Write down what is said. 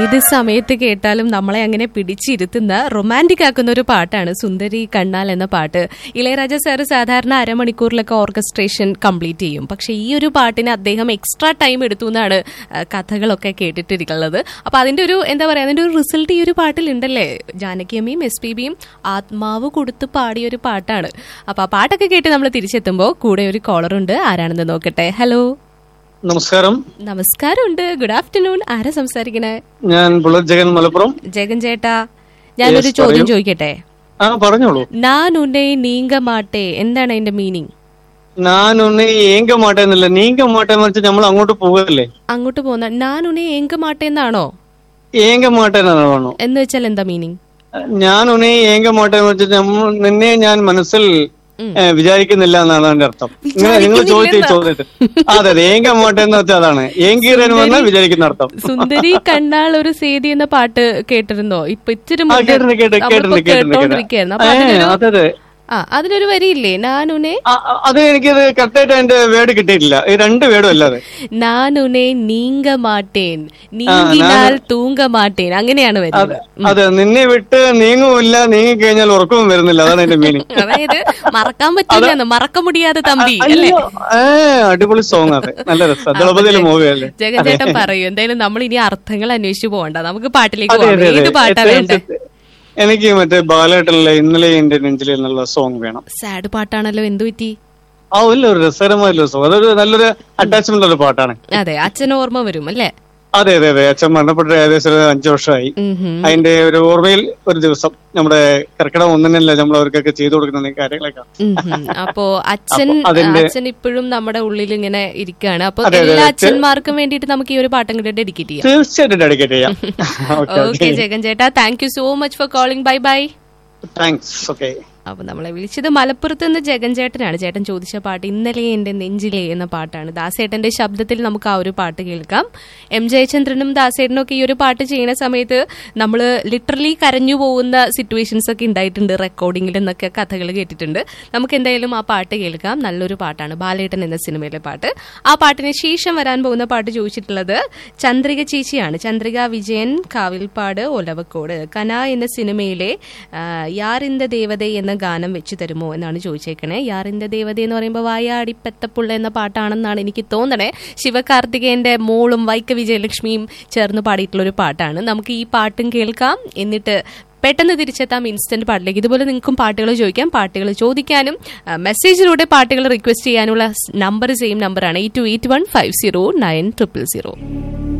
ഏത് സമയത്ത് കേട്ടാലും നമ്മളെ അങ്ങനെ പിടിച്ചിരുത്തുന്ന റൊമാൻറ്റിക് ആക്കുന്ന ഒരു പാട്ടാണ് സുന്ദരി കണ്ണാൽ എന്ന പാട്ട് ഇളയരാജ സാർ സാധാരണ അരമണിക്കൂറിലൊക്കെ ഓർക്കസ്ട്രേഷൻ കംപ്ലീറ്റ് ചെയ്യും പക്ഷെ ഈ ഒരു പാട്ടിന് അദ്ദേഹം എക്സ്ട്രാ ടൈം എടുത്തു എന്നാണ് ആ, കഥകളൊക്കെ കേട്ടിട്ടിരിക്കുന്നത് അപ്പൊ അതിന്റെ ഒരു എന്താ പറയാ അതിന്റെ ഒരു റിസൾട്ട് ഈ ഒരു പാട്ടിലുണ്ടല്ലേ ജാനകിയമ്മയും എസ് പി ബിയും ആത്മാവ് കൊടുത്ത് പാടിയ ഒരു പാട്ടാണ് അപ്പൊ ആ പാട്ടൊക്കെ കേട്ട് നമ്മൾ തിരിച്ചെത്തുമ്പോൾ കൂടെ ഒരു കോളറുണ്ട് ആരാണെന്ന് നോക്കട്ടെ ഹലോ നമസ്കാരം നമസ്കാരമുണ്ട് ഗുഡ് ആഫ്റ്റർനൂൺ ആരാ സംസാരിക്കണേ ഞാൻ ബുള്ളറ്റ് ജഗൻ മലപ്പുറം ജഗൻ ചേട്ടാ ഞാനൊരു Yes, ചോദ്യം പറയൂ. ചോദിക്കട്ടെ ആ പറഞ്ഞോളൂ ഞാൻ ഉന്നെ നീങ്ക മാട്ടെ എന്താണ് അതിന്റെ മീനിങ് ഞാൻ ഒന്ന് ഏങ്ക മാട്ടേന്നില്ല നീങ്ക മാട്ടേന്ന് വെച്ചാൽ നമ്മൾ അങ്ങോട്ട് പോകല്ലേ അങ്ങോട്ട് പോകുന്ന ഞാൻ ഉന്നെ ഏങ്ക മാട്ടെ എന്നാണോ ഏങ്ക മാട്ടേന്നാണ് വേണോ എന്ന് വെച്ചാൽ എന്താ മീനിങ് ഞാൻ ഉന്നെ ഏങ്ക മാട്ടേന്ന് വെച്ചാൽ നമ്മ- നിന്നെ ഞാൻ മനസ്സിൽ ഉം. ഏ, വിചാരിക്കുന്നില്ല എന്നാണ് അതിന്റെ അർത്ഥം നിങ്ങൾ നിങ്ങൾ ചോദിച്ച ഈ ചോദ്യത്തിൽ അതെ അതെ ഏങ്ക മാട്ടേന്ന് വെച്ചാൽ അതാണ് ഏങ്കീരൻ വന്നാൽ വിചാരിക്കുന്ന അർത്ഥം സുന്ദരി കണ്ണാൾ ഒരു സേതി എന്ന പാട്ട് കേട്ടിരുന്നോ ഇപ്പൊ ഇച്ചിരി ആ മുന്നേ കേട്ടിട്ടുണ്ട് കേട്ടിട്ടുണ്ട് നമ്മളിപ്പോ കേട്ടിട്ടുണ്ട് കേട്ടിട്ടുണ്ട് കേട്ടോണ്ടിരിക്കുകയായിരുന്നു അപ്പൊ ഏ, അതിനൊരു അതെ അതെ ആ അതിനൊരു വരിയില്ലേ നാനുനെ ആ, ആ, അത് എനിക്കത് കറക്റ്റായിട്ട് അതിന്റെ വേർഡ് കിട്ടിയിട്ടില്ല ഈ രണ്ട് വേർഡും അല്ലാതെ നാനുനെ നീങ്ക മാട്ടേൻ നീങ്ങിനാൽ തൂങ്ക മാട്ടേൻ അങ്ങനെയാണ് വരുന്നത് അതെ നിന്നെ വിട്ട് നീങ്ങുമില്ല നീങ്ങി കഴിഞ്ഞാൽ ഉറക്കവും വരുന്നില്ല അതാണ് എന്റെ മീനിങ് അതായത് മറക്കാൻ പറ്റില്ല മറക്ക മുടിയാതെ തമ്പി അല്ലേ അയ്യോ ഏ അടിപൊളി സോങ് അതെ നല്ല രസം ദളപതിയിലെ മൂവി അല്ലേ ജഗൻ ചേട്ടൻ പറയൂ എന്തായാലും നമ്മൾ ഇനി അർത്ഥങ്ങൾ അന്വേഷിച്ചു പോകണ്ട നമുക്ക് പാട്ടിലേക്ക് അതെ പോകാം അതെ ഏത് പാട്ടാ അതെ വേണ്ടേ എനിക്ക് മറ്റേ ബാലേട്ടനിലെ ഇന്നലെ എന്റെ നെഞ്ചിൽ എന്നുള്ള സോങ് വേണം സാഡ് പാട്ടാണല്ലോ എന്തു പറ്റി ആ ഇല്ല ഒരു രസകരമായിട്ടുള്ള സോങ് അതൊരു നല്ലൊരു അറ്റാച്ച്മെന്റ് ഉള്ള പാട്ടാണ് അതെ അച്ഛൻ ഓർമ്മ വരും അല്ലേ അതെ അതെ അതെ അച്ഛൻ മരണപ്പെട്ട് ഏകദേശം ഒരു അഞ്ചു വർഷമായി ഉം ഹും. അതിന്റെ ഒരു ഓർമ്മയിൽ ഒരു ദിവസം നമ്മുടെ കർക്കിടകം ഒന്നിനല്ല നമ്മൾ അവർക്കൊക്കെ ചെയ്തു കൊടുക്കുന്ന കാര്യങ്ങളൊക്കെ ഉം ഹും. അപ്പോ അച്ഛൻ അപ്പൊ അതിന്റെ- അച്ഛൻ ഇപ്പോഴും നമ്മുടെ ഉള്ളിൽ ഇങ്ങനെ ഇരിക്കുകയാണ് അപ്പൊ അതെ, അതെ, എല്ലാ അതെ. അച്ഛന്മാർക്കും വേണ്ടിയിട്ട് നമുക്ക് ഈ ഒരു പാട്ടും കൂടെ ഡെഡിക്കേറ്റ് ചെയ്യാം തീർച്ചയായിട്ടും ഡെഡിക്കേറ്റ് ചെയ്യാം ഓക്കെ ഓക്കെ ജഗൻ ചേട്ടാ thank you so much for calling bye bye thanks okay അപ്പൊ നമ്മളെ വിളിച്ചത് മലപ്പുറത്ത് നിന്ന് ജഗൻ ചേട്ടനാണ് ചേട്ടൻ ചോദിച്ച പാട്ട് ഇന്നലെ എന്റെ നെഞ്ചിലെ എന്ന പാട്ടാണ് ദാസേട്ടന്റെ ശബ്ദത്തിൽ നമുക്ക് ആ ഒരു പാട്ട് കേൾക്കാം എം ജയചന്ദ്രനും ദാസേട്ടനും ഒക്കെ ഈ ഒരു പാട്ട് ചെയ്യുന്ന സമയത്ത് നമ്മൾ ലിറ്ററലി കരഞ്ഞു പോകുന്ന സിറ്റുവേഷൻസ് ഒക്കെ ഉണ്ടായിട്ടുണ്ട് റെക്കോർഡിംഗിൽ എന്നൊക്കെ കഥകൾ കേട്ടിട്ടുണ്ട് നമുക്ക് എന്തായാലും ആ പാട്ട് കേൾക്കാം നല്ലൊരു പാട്ടാണ് ബാലേട്ടൻ എന്ന സിനിമയിലെ പാട്ട് ആ പാട്ടിന് ശേഷം വരാൻ പോകുന്ന പാട്ട് ചോദിച്ചിട്ടുള്ളത് ചന്ദ്രിക ചേച്ചിയാണ് ചന്ദ്രിക വിജയൻ കാവിൽപ്പാട് ഒലവക്കോട് കന എന്ന സിനിമയിലെ ആ, യാറിന്ത ദേവത എന്ന ഗാനം വെച്ച് തരുമോ എന്നാണ് ചോദിച്ചേക്കണേ യാറിന്ത ദേവത എന്ന് പറയുമ്പോൾ വായാടി പെത്തപ്പുള്ള എന്ന പാട്ടാണെന്നാണ് എനിക്ക് തോന്നണേ ശിവകാർത്തികേയന്റെ മോളും വൈക്ക വിജയലക്ഷ്മിയും ചേർന്ന് പാടിയിട്ടുള്ള ഒരു പാട്ടാണ് നമുക്ക് ഈ പാട്ടും കേൾക്കാം എന്നിട്ട് പെട്ടെന്ന് തിരിച്ചെത്താം ഇൻസ്റ്റന്റ് പാട്ടിലേക്ക് ഇതുപോലെ നിങ്ങൾക്കും പാട്ടുകൾ ചോദിക്കാം പാട്ടുകൾ ചോദിക്കാനും ആ, മെസ്സേജിലൂടെ പാട്ടുകൾ റിക്വസ്റ്റ് ചെയ്യാനുള്ള നമ്പർ സെയിം നമ്പറാണ് eight two eight one five zero nine triple zero